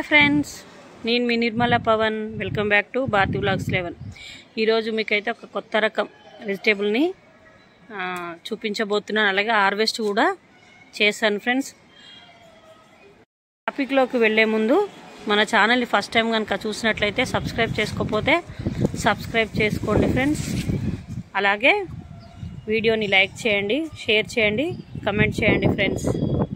friends నేను మీ Nirmala Pavan welcome back to Bharathi blogs eleven ఈరోజు మీకైతే ఒక కొత్త రకం వెజిటేబుల్ని ఆ, చూపించబోతున్నాను అలాగే హార్వెస్ట్ కూడా చేశాను ఫ్రెండ్స్ టాపిక్లోకి వెళ్ళే ముందు మన ఛానల్ని ఫస్ట్ టైం కనుక చూసినట్లయితే సబ్స్క్రైబ్ చేసుకోకపోతే సబ్స్క్రైబ్ చేసుకోండి ఫ్రెండ్స్ అలాగే వీడియోని లైక్ చేయండి షేర్ చేయండి కమెంట్ చేయండి ఫ్రెండ్స్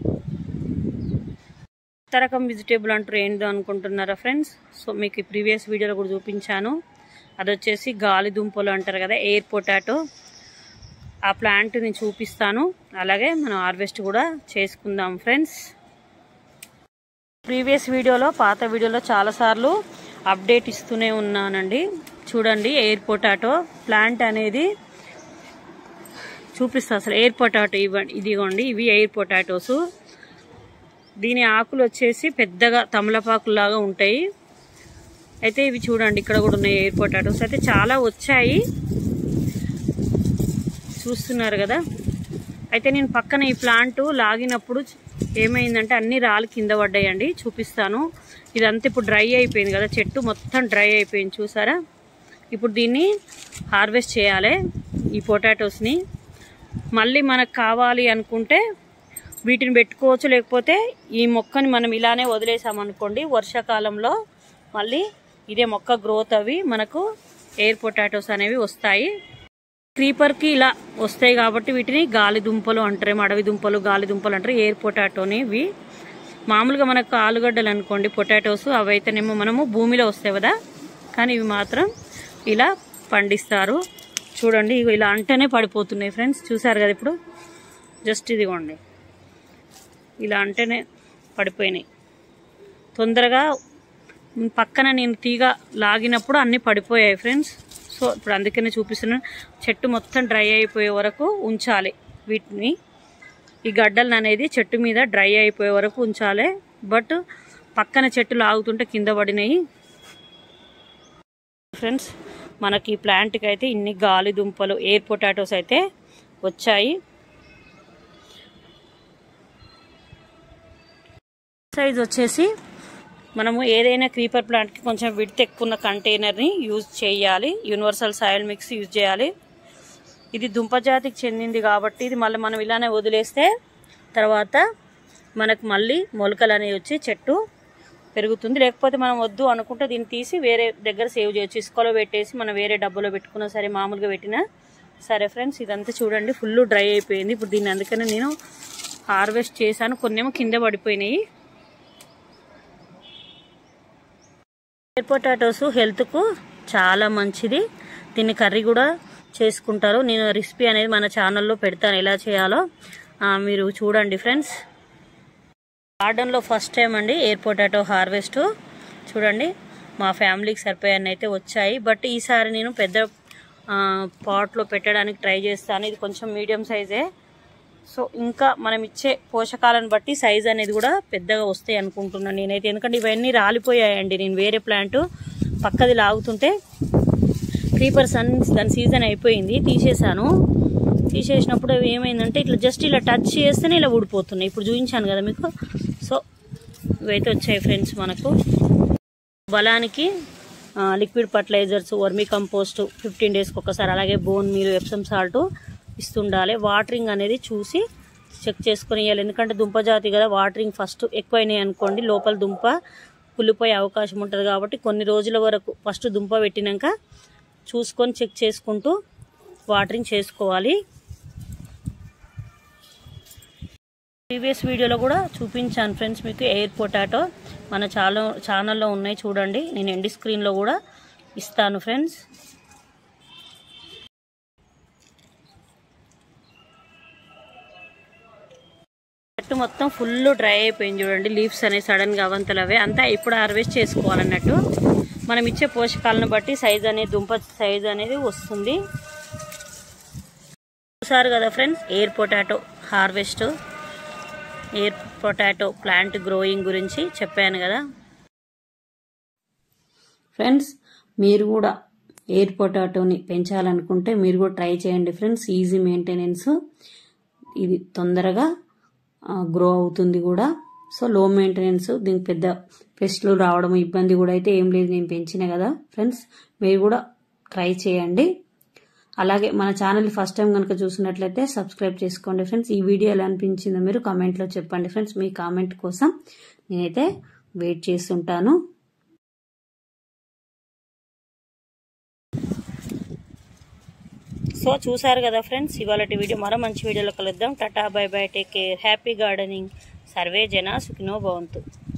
కొత్త రకం వెజిటేబుల్ అంటారు ఏందో అనుకుంటున్నారా ఫ్రెండ్స్ సో మీకు ఈ ప్రీవియస్ వీడియోలో కూడా చూపించాను అది వచ్చేసి గాలి దుంపలు అంటారు కదా ఎయిర్ పొటాటో ఆ ప్లాంట్ని చూపిస్తాను అలాగే మనం హార్వెస్ట్ కూడా చేసుకుందాం ఫ్రెండ్స్ ప్రీవియస్ వీడియోలో పాత వీడియోలో చాలాసార్లు అప్డేట్ ఇస్తూనే ఉన్నానండి చూడండి ఎయిర్ పొటాటో ప్లాంట్ అనేది చూపిస్తా అసలు ఎయిర్ పొటాటో ఇవ్వండి ఇదిగోండి ఇవి ఎయిర్ పొటాటోస్ దీని ఆకులు వచ్చేసి పెద్దగా తమలపాకులాగా ఉంటాయి అయితే ఇవి చూడండి ఇక్కడ కూడా ఉన్నాయి ఎయిర్ పొటాటోస్ అయితే చాలా వచ్చాయి చూస్తున్నారు కదా అయితే నేను పక్కన ఈ ప్లాంట్ లాగినప్పుడు ఏమైందంటే అన్ని రాళ్ళు కింద పడ్డాయండి చూపిస్తాను ఇదంతా ఇప్పుడు డ్రై అయిపోయింది కదా చెట్టు మొత్తం డ్రై అయిపోయింది చూసారా ఇప్పుడు దీన్ని హార్వెస్ట్ చేయాలి ఈ పొటాటోస్ని మళ్ళీ మనకు కావాలి అనుకుంటే వీటిని పెట్టుకోవచ్చు లేకపోతే ఈ మొక్కని మనం ఇలానే వదిలేసామనుకోండి వర్షాకాలంలో మళ్ళీ ఇదే మొక్క గ్రోత్ అవి మనకు ఎయిర్ పొటాటోస్ అనేవి వస్తాయి క్రీపర్కి ఇలా వస్తాయి కాబట్టి వీటిని గాలి దుంపలు అంటారేమో అడవి దుంపలు గాలి దుంపలు అంటారు ఎయిర్ పొటాటోని ఇవి మామూలుగా మనకు ఆలుగడ్డలు అనుకోండి పొటాటోస్ అవి అయితేనేమో మనము భూమిలో వస్తాయి కదా కానీ ఇవి మాత్రం ఇలా పండిస్తారు చూడండి ఇగో ఇలా అంటేనే పడిపోతున్నాయి ఫ్రెండ్స్ చూసారు కదా ఇప్పుడు జస్ట్ ఇదిగోండి ఇలా అంటేనే పడిపోయినాయి తొందరగా పక్కన నేను తీగ లాగినప్పుడు అన్నీ పడిపోయాయి ఫ్రెండ్స్ సో ఇప్పుడు అందుకనే చూపిస్తున్నాను చెట్టు మొత్తం డ్రై అయిపోయే వరకు ఉంచాలి వీటిని ఈ గడ్డలను అనేది చెట్టు మీద డ్రై అయిపోయే వరకు ఉంచాలి బట్ పక్కన చెట్టు లాగుతుంటే కింద పడినాయి ఫ్రెండ్స్ మనకి ఈ ప్లాంట్కి అయితే ఇన్ని గాలి దుంపలు ఎయిర్ పొటాటోస్ అయితే వచ్చాయి సైజ్ వచ్చేసి మనము ఏదైనా క్రీపర్ ప్లాంట్కి కొంచెం విడత్ ఎక్కువ ఉన్న కంటైనర్ని యూజ్ చేయాలి యూనివర్సల్ సాయిల్ మిక్స్ యూజ్ చేయాలి ఇది దుంప జాతికి చెందింది కాబట్టి ఇది మళ్ళీ మనం ఇలానే వదిలేస్తే తర్వాత మనకు మళ్ళీ మొలకలు అనేవి వచ్చి చెట్టు పెరుగుతుంది లేకపోతే మనం వద్దు అనుకుంటే దీన్ని తీసి వేరే దగ్గర సేవ్ చేయొచ్చు ఇసుకలో పెట్టేసి మనం వేరే డబ్బులో పెట్టుకున్నా సరే మామూలుగా పెట్టినా సరే ఫ్రెండ్స్ ఇదంతా చూడండి ఫుల్ డ్రై అయిపోయింది ఇప్పుడు దీన్ని అందుకనే నేను హార్వెస్ట్ చేశాను కొన్నేమో కింద పడిపోయినాయి ఎయిర్ పొటాటోస్ హెల్త్కు చాలా మంచిది దీన్ని కర్రీ కూడా చేసుకుంటారు నేను రెసిపీ అనేది మన ఛానల్లో పెడతాను ఎలా చేయాలో ఆ, మీరు చూడండి ఫ్రెండ్స్ గార్డెన్లో ఫస్ట్ టైం అండి ఎయిర్ పొటాటో హార్వెస్ట్ చూడండి మా ఫ్యామిలీకి సరిపోయాన్ని అయితే వచ్చాయి బట్ ఈసారి నేను పెద్ద పాట్లో పెట్టడానికి ట్రై చేస్తాను ఇది కొంచెం మీడియం సైజే సో ఇంకా మనం ఇచ్చే పోషకాలను బట్టి సైజ్ అనేది కూడా పెద్దగా వస్తాయి అనుకుంటున్నాను నేనైతే ఎందుకంటే ఇవన్నీ రాలిపోయాయండి నేను వేరే ప్లాంట్ పక్కది లాగుతుంటే క్రీపర్ సన్ దాని సీజన్ అయిపోయింది తీసేశాను తీసేసినప్పుడు అవి ఏమైందంటే ఇట్లా జస్ట్ ఇలా టచ్ చేస్తేనే ఇలా ఊడిపోతున్నాయి ఇప్పుడు చూపించాను కదా మీకు సో ఇవైతే వచ్చాయి ఫ్రెండ్స్ మనకు బలానికి ఆ, liquid fertilizers vermicompost fifteen డేస్కి ఒకసారి అలాగే బోన్ మీరు ఎప్సమ్ సాల్ట్ ఇస్తుండాలి వాటరింగ్ అనేది చూసి చెక్ చేసుకుని ఇవ్వాలి ఎందుకంటే దుంప జాతి కదా వాటరింగ్ ఫస్ట్ ఎక్కువైనాయి అనుకోండి లోపల దుంప కుళ్ళిపోయే అవకాశం ఉంటుంది కాబట్టి కొన్ని రోజుల వరకు ఫస్ట్ దుంప పెట్టినాక చూసుకొని చెక్ చేసుకుంటూ వాటరింగ్ చేసుకోవాలి ప్రీవియస్ వీడియోలో కూడా చూపించాను ఫ్రెండ్స్ మీకు ఎయిర్ పొటాటో మన చాలా ఛానల్లో ఉన్నాయి చూడండి నేను ఎండి స్క్రీన్లో కూడా ఇస్తాను ఫ్రెండ్స్ చెట్టు మొత్తం ఫుల్ డ్రై అయిపోయింది చూడండి లీవ్స్ అనేవి సడన్గా అవంతలు అవే అంతా ఇప్పుడు హార్వెస్ట్ చేసుకోవాలన్నట్టు మనం ఇచ్చే పోషకాలను బట్టి సైజ్ అనేది దుంప సైజ్ అనేది వస్తుంది చూసారు కదా friends air potato harvest air potato plant growing గురించి చెప్పాను కదా ఫ్రెండ్స్ మీరు కూడా ఎయిర్ పొటాటోని పెంచాలనుకుంటే మీరు కూడా ట్రై చేయండి ఫ్రెండ్స్ ఈజీ మెయింటెనెన్స్ ఇది తొందరగా గ్రో అవుతుంది కూడా సో లో మెయింటెనెన్స్ దీనికి పెద్ద పెస్ట్లు రావడం ఇబ్బంది కూడా అయితే ఏం లేదు నేను పెంచిన కదా ఫ్రెండ్స్ మీరు కూడా ట్రై చేయండి అలాగే మన ఛానల్ ఫస్ట్ టైం కనుక చూసినట్లయితే సబ్స్క్రైబ్ చేసుకోండి ఫ్రెండ్స్ ఈ వీడియో ఎలా అనిపించిందో మీరు కామెంట్లో చెప్పండి ఫ్రెండ్స్ మీ కామెంట్ కోసం నేనైతే వెయిట్ చేస్తుంటాను సో చూసారు కదా ఫ్రెండ్స్ ఇవాళ వీడియో మరో మంచి వీడియోలో కలుద్దాం టాటా bye bye take care happy gardening సర్వే జన సుఖినో భవంతు